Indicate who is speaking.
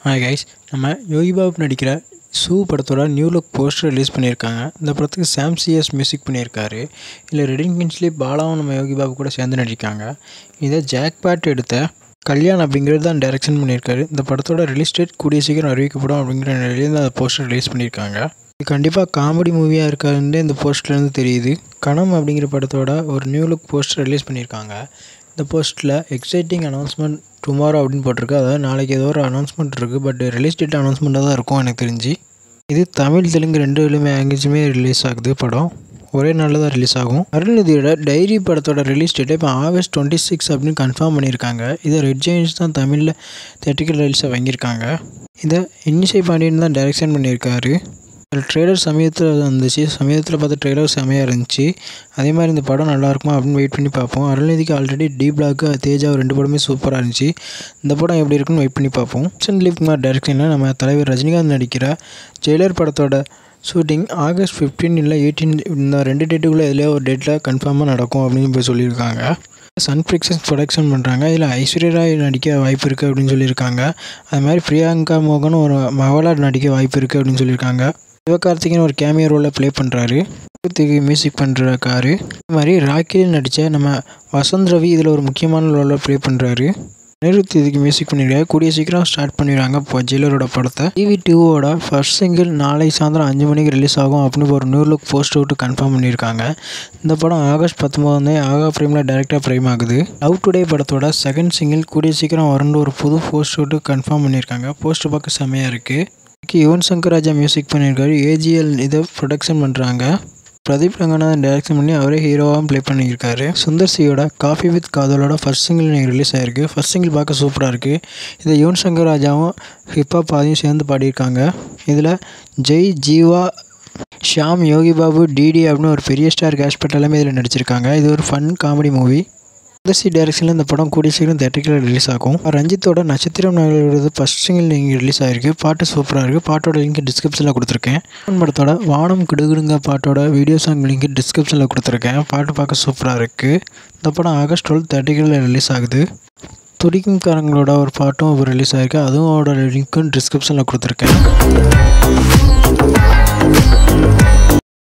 Speaker 1: hi guys நம்ம யோகி பாபு நடிக்கிற சூ படத்தோட நியூ லுக் போஸ்டர் ரிலீஸ் பண்ணியிருக்காங்க இந்த படத்துக்கு சாம் சிஎஸ் மியூசிக் பண்ணியிருக்காரு இல்லை ரெடின் கின்ஸ்லி பாலாவும் நம்ம யோகி பாபு கூட சேர்ந்து நடிக்காங்க இதை ஜாக் பேட் எடுத்த கல்யாண் அப்படிங்கிறது தான் டைரக்ஷன் பண்ணியிருக்காரு இந்த படத்தோட ரிலீஸ் டேட் கூடிய சீக்கிரம் அறிவிக்கப்படும் அப்படிங்கிற நிலையில இந்த போஸ்டர் ரிலீஸ் பண்ணியிருக்காங்க இது கண்டிப்பாக காமெடி மூவியாக இருக்காதுன்னு இந்த போஸ்டர்லேருந்து தெரியுது கணம் அப்படிங்கிற படத்தோட ஒரு நியூ லுக் போஸ்டர் ரிலீஸ் பண்ணியிருக்காங்க இந்த போஸ்ட்டில் எக்ஸைட்டிங் அனௌன்ஸ்மெண்ட் டுமாரோ அப்படின்னு போட்டிருக்கு அதாவது நாளைக்கு ஏதோ ஒரு அனௌன்ஸ்மெண்ட் இருக்குது பட் ரிலீஸ் டேட் அனௌன்ஸ்மெண்ட்டாக தான் இருக்கும் எனக்கு தெரிஞ்சு இது தமிழ் தெலுங்கு ரெண்டு லாங்குவேஜுமே ரிலீஸ் ஆகுது படம் ஒரே நாளில் தான் ரிலீஸ் ஆகும் அருள்நிதியோட டைரி படத்தோட ரிலீஸ் டேட்டை இப்போ ஆகஸ்ட் டுவெண்ட்டி சிக்ஸ் அப்படின்னு கன்ஃபார்ம் பண்ணியிருக்காங்க இதை ரெட் ஜெயின்ஸ் தான் தமிழில் தேட்டிக்கல் ரிலீஸை வாங்கியிருக்காங்க இதை இன்னிசை பாண்டியன் தான் டைரக்ஷன் பண்ணியிருக்காரு ட்ரெய்லர் சமயத்தில் வந்துச்சு சமயத்தில் பார்த்த ட்ரெய்லர் செமையாக இருந்துச்சு அதே மாதிரி இந்த படம் நல்லா இருக்குமா அப்படின்னு வெயிட் பண்ணி பார்ப்போம் அருள்நிதிக்கு ஆல்ரெடி டி பிளாக்கு தேஜா ரெண்டு படமே சூப்பராக இருந்துச்சு இந்த படம் எப்படி இருக்குன்னு வெயிட் பண்ணி பார்ப்போம் சென் குமார் டைரக்ஷனில் நம்ம தலைவர் ரஜினிகாந்த் நடிக்கிற ஜெயிலர் படத்தோட ஷூட்டிங் ஆகஸ்ட் ஃபிஃப்டீன் இல்லை எயிட்டீன் இந்த ரெண்டு டேட்டுக்குள்ளே எதுலேயோ ஒரு டேட்டில் கன்ஃபார்மாக நடக்கும் அப்படின்னு போய் சொல்லியிருக்காங்க சன் பிக்சர்ஸ் ப்ரொடக்ஷன் பண்ணுறாங்க இதில் ஐஸ்வர்யா ராய் நடிக்க வாய்ப்பு இருக்குது அப்படின்னு சொல்லியிருக்காங்க அது மாதிரி பிரியங்கா மோகனும் ஒரு மவளாக நடிக்க வாய்ப்பு இருக்குது அப்படின்னு சொல்லியிருக்காங்க சிவகார்த்திகேயன் ஒரு கேமியோ ரோலில் ப்ளே பண்ணுறாரு மியூசிக் பண்ணுறாரு இது மாதிரி ராக்கியில் நடித்த நம்ம வசந்த் ரவி இதில் ஒரு முக்கியமான ரோலில் ப்ளே பண்ணுறாரு நிருத் இதுக்கு மியூசிக் பண்ணியிருக்காரு கூடிய சீக்கிரம் ஸ்டார்ட் பண்ணிடுறாங்க இப்போ ஜெயிலரோட படத்தை டிவி டூவோட ஃபர்ஸ்ட் சிங்கிள் நாளை சாயந்தரம் அஞ்சு மணிக்கு ரிலீஸ் ஆகும் அப்படின்னு ஒரு நியூ லுக் போஸ்ட் விட்டு கன்ஃபார்ம் பண்ணியிருக்காங்க இந்த படம் ஆகஸ்ட் பத்தொம்போதாந்தே ஆகா ஃப்ரேமில் டேரெக்டாக ஃப்ரேம் ஆகுது லவ் டுடே படத்தோட செகண்ட் சிங்கிள் கூடிய சீக்கிரம் வரும்னு ஒரு புது போஸ்ட் விட்டு கன்ஃபார்ம் பண்ணியிருக்காங்க போஸ்ட் பார்க்க செமையாக இருக்குது யுவன் சங்கர் ராஜா மியூசிக் பண்ணியிருக்காரு ஏஜிஎல் இதை ப்ரொடக்ஷன் பண்ணுறாங்க பிரதீப் ரங்கநாதன் டைரக்ஷன் பண்ணி அவரே ஹீரோவாகவும் ப்ளே பண்ணியிருக்காரு சுந்தர் சியோட காஃபி வித் காதலோட ஃபர்ஸ்ட் சிங்கிள் எனக்கு ரிலீஸ் ஆயிருக்கு ஃபர்ஸ்ட் சிங்கிள் பார்க்க சூப்பராக இருக்குது இதை யுவன் சங்கர் ராஜாவும் ஹிப்ஹாப் பாதியும் சேர்ந்து பாடியிருக்காங்க இதில் ஜெய் ஜீவா ஷாம் யோகி பாபு டிடி அப்படின்னு ஒரு பெரிய ஸ்டார் கேஷ்பட் எல்லாமே இதில் நடிச்சிருக்காங்க இது ஒரு ஃபன் காமெடி மூவி சுந்தர்சி டைரக்ஷனில் இந்த படம் கூடிய சீக்கிரம் தேட்டரில் ரிலீஸ் ஆகும் ரஞ்சித்தோட நட்சத்திரம் நகரோட ஃபர்ஸ்ட் சிங்கிள் இங்கே ரிலீஸ் ஆயிருக்கு பாட்டு சூப்பராக இருக்குது பாட்டோட லிங்க் டிஸ்கிரிப்ஷனில் கொடுத்துருக்கேன் படத்தோட வானம் கிடுகிடுங்க பாட்டோட வீடியோ சாங் லிங்க் டிஸ்கிரிப்ஷனில் கொடுத்துருக்கேன் பாட்டு பார்க்க சூப்பராக இருக்குது இந்த படம் ஆகஸ்ட் டுவெல் தேட்டரிகளில் ரிலீஸ் ஆகுது துடிக்கும் காரங்களோட ஒரு பாட்டும் இப்போ ரிலீஸ் ஆயிருக்கு அதுவும் லிங்க்கும் டிஸ்கிரிப்ஷனில் கொடுத்துருக்கேன்